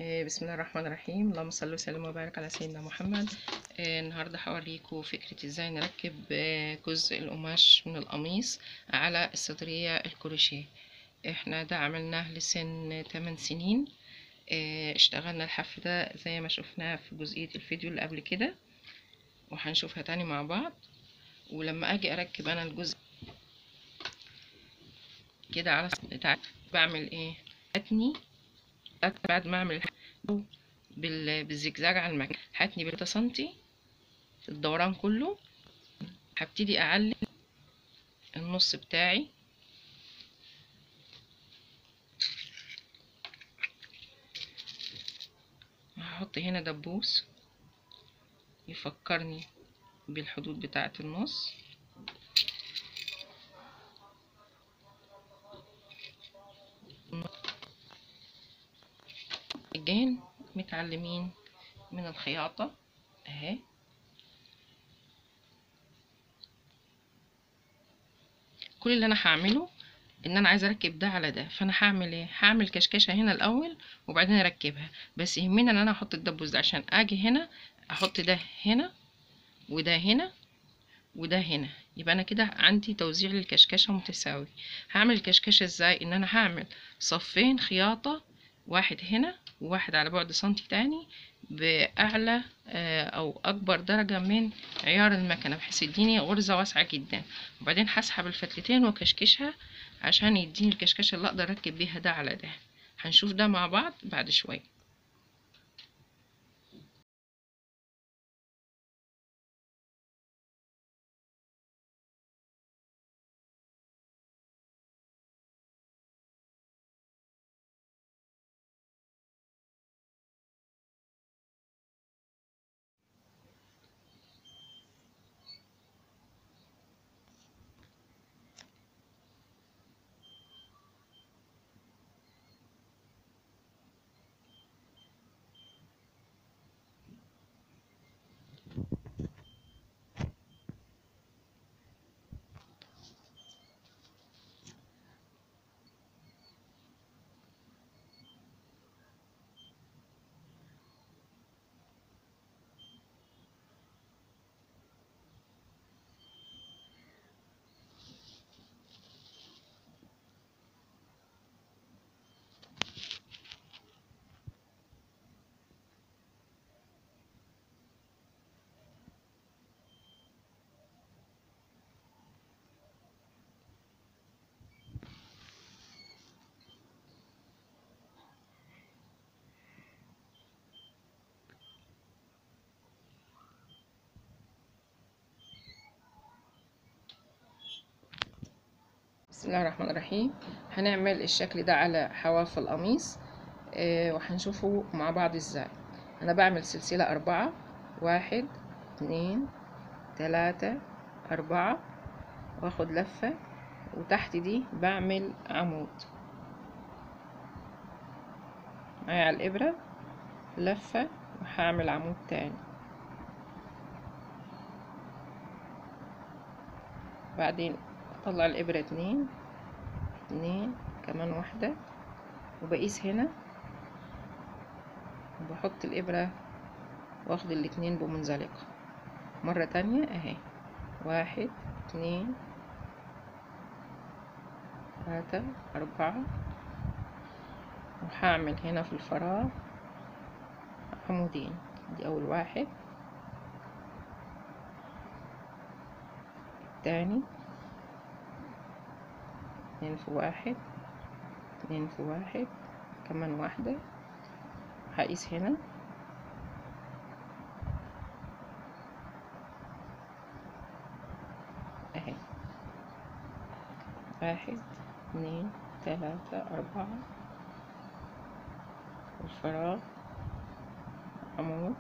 آه، بسم الله الرحمن الرحيم اللهم صل وسلم وبارك على سيدنا محمد آه، النهارده هوريكم فكرة ازاي نركب آه، جزء القماش من القميص على الصدرية الكروشيه احنا ده عملناه لسن 8 سنين آه، اشتغلنا الحف ده زي ما شفناه في جزئية الفيديو اللي قبل كده وهنشوفها تاني مع بعض ولما اجي اركب انا الجزء كده على بتاع بعمل ايه اتني بعد ما اعمل بال- بالزجزاج على المكان هاتني بتلاتة سنتي الدوران كله هبتدي اعلم النص بتاعي هحط هنا دبوس يفكرني بالحدود بتاعة النص الجين متعلمين من الخياطة اهي كل اللي انا هعمله ان انا عايزه اركب ده على ده فانا هعمل ايه هعمل كشكشه هنا الاول وبعدين اركبها بس يهمني ان انا احط الدبوس ده عشان اجي هنا احط ده هنا وده هنا وده هنا يبقى انا كده عندي توزيع للكشكشه متساوي هعمل الكشكشه ازاي ان انا هعمل صفين خياطه واحد هنا وواحد على بعد سنتي تاني بأعلى أو أكبر درجة من عيار المكنة بحيث يديني غرزة واسعة جدا وبعدين هسحب الفتلتين وكشكشها عشان يديني الكشكشة اللي أقدر أركب بيها ده على ده هنشوف ده مع بعض بعد شوية بسم الله الرحمن الرحيم هنعمل الشكل ده على حواف القميص آه وهنشوفه مع بعض ازاي انا بعمل سلسلة اربعة واحد اتنين تلاتة اربعة واخد لفة وتحت دي بعمل عمود معايا على الابرة لفة وهعمل عمود تاني بعدين اطلع الابرة اتنين اتنين كمان واحدة وبقيس هنا وبحط الابرة واخد الاتنين بمنزلقة مرة تانية اهي واحد اتنين تلاتة اربعة وهعمل هنا في الفراغ عمودين دي اول واحد التاني اتنين في واحد اتنين في واحد كمان واحدة هقيس هنا اهي واحد اتنين تلاتة اربعة الفراغ عمود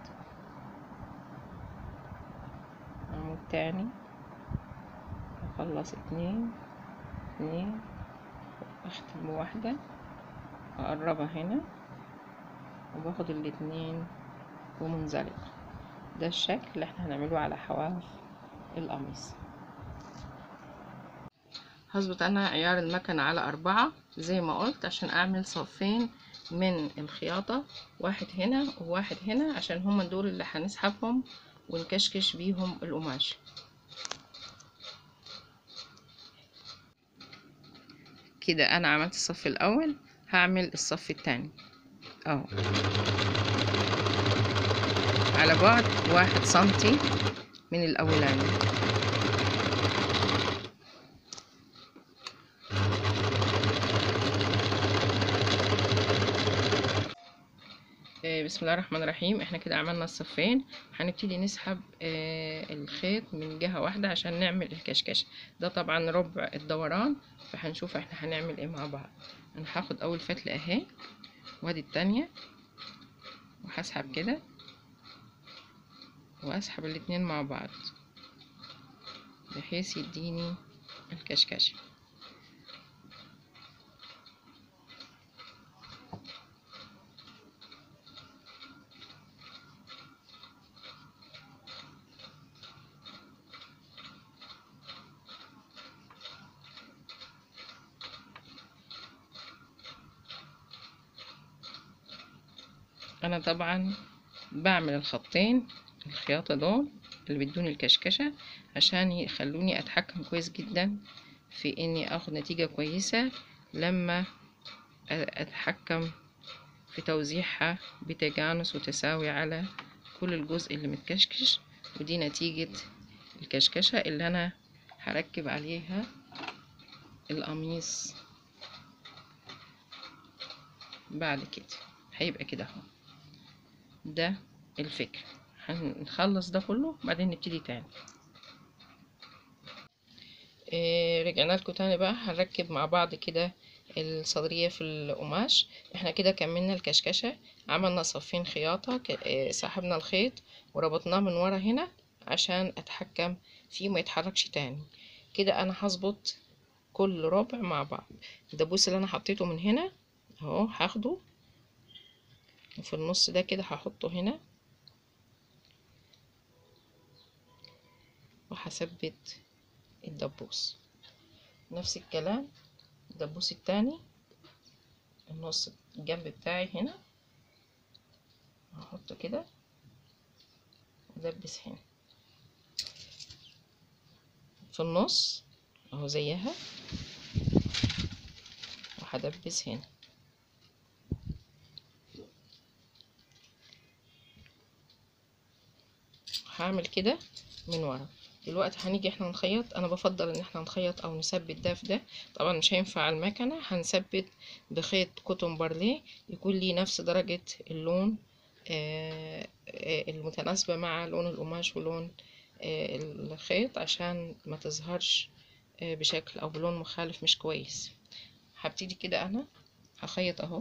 عمود تاني اخلص اتنين اتنين اختم بواحدة اقربها هنا وباخد الاتنين ومنزلقة ده الشكل اللي احنا هنعمله على حواف القميص هظبط انا عيار المكنة على اربعة زي ما قلت عشان اعمل صفين من الخياطة واحد هنا وواحد هنا عشان هما دول اللي هنسحبهم ونكشكش بيهم القماش كده انا عملت الصف الاول هعمل الصف التاني اهو على بعد واحد سنتي من الاولاني آه، بسم الله الرحمن الرحيم احنا كده عملنا الصفين هنبتدي نسحب آه، الخيط من جهة واحدة عشان نعمل الكشكشة ده طبعا ربع الدوران فهنشوف احنا هنعمل ايه مع بعض انا هاخد اول فتلة اهي وادي التانية وهسحب كده واسحب الاتنين مع بعض بحيث يديني الكشكشة انا طبعا بعمل الخطين الخياطة دول اللي بيدوني الكشكشة عشان يخلوني اتحكم كويس جدا في اني اخد نتيجة كويسة لما اتحكم في توزيعها بتجانس وتساوي على كل الجزء اللي متكشكش ودي نتيجة الكشكشة اللي انا هركب عليها القميص بعد كده هيبقى كده اهو ده الفكرة هنخلص ده كله بعدين نبتدي تاني إيه رجعنا لكم تاني بقى هنركب مع بعض كده الصدرية في القماش احنا كده كملنا الكشكشة عملنا صفين خياطة إيه سحبنا الخيط وربطناه من ورا هنا عشان اتحكم فيه ما يتحركش تاني كده انا هظبط كل ربع مع بعض الدبوس اللي انا حطيته من هنا اهو هاخده وفي النص ده كده هحطه هنا وهثبت الدبوس نفس الكلام الدبوس التاني النص الجنب بتاعي هنا هحطه كده ودبس هنا في النص اهو زيها وهدبس هنا هعمل كده من ورا دلوقتي هنيجي احنا نخيط انا بفضل ان احنا نخيط او نثبت ده في ده طبعا مش هينفع على المكنه هنثبت بخيط كوتون بارليه يكون ليه نفس درجه اللون آه آه المتناسبه مع لون القماش ولون آه الخيط عشان ما تظهرش بشكل او بلون مخالف مش كويس هبتدي كده انا هخيط اهو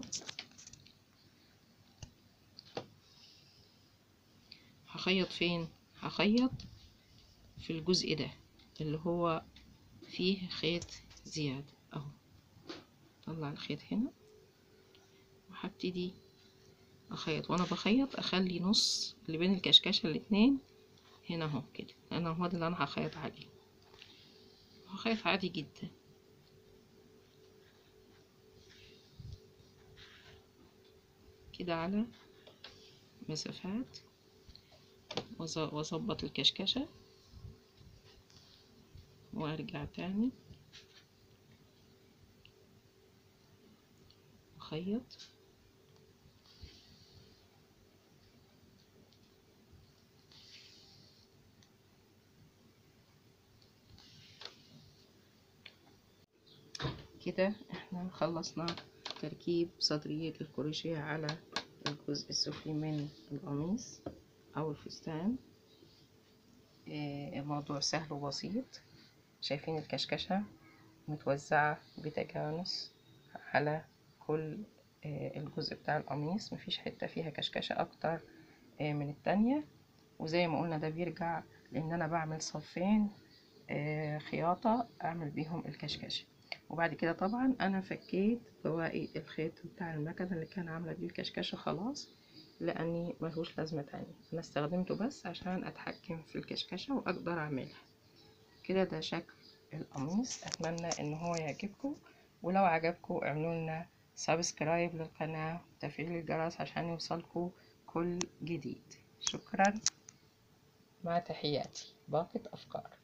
هخيط فين هخيط في الجزء ده اللي هو فيه خيط زيادة اهو طلع الخيط هنا وهبتدي اخيط وانا بخيط اخلي نص اللي بين الكشكشة الاتنين هنا اهو كده انا هو ده اللي انا هخيط عليه هخيط عادي جدا كده على مسافات واظبط الكشكشة وارجع تاني اخيط كده احنا خلصنا تركيب صدرية الكروشيه على الجزء السفلي من القميص او الفستان الموضوع سهل وبسيط شايفين الكشكشة متوزعة بتجانس على كل الجزء بتاع القميص مفيش حتة فيها كشكشة اكتر من التانية وزي ما قلنا ده بيرجع لان انا بعمل صفين خياطة اعمل بيهم الكشكشة وبعد كده طبعا انا فكيت بواقي الخيط بتاع المكنة اللي كان عاملة بيه الكشكشة خلاص لاني ملهوش لازمة تانية انا استخدمته بس عشان اتحكم في الكشكشة واقدر اعملها كده ده شكل القميص اتمنى ان هو يعجبكم ولو عجبكم اعملوا لنا سبسكرايب للقناة وتفعيل الجرس عشان يوصلكوا كل جديد شكرا مع تحياتي باقة أفكار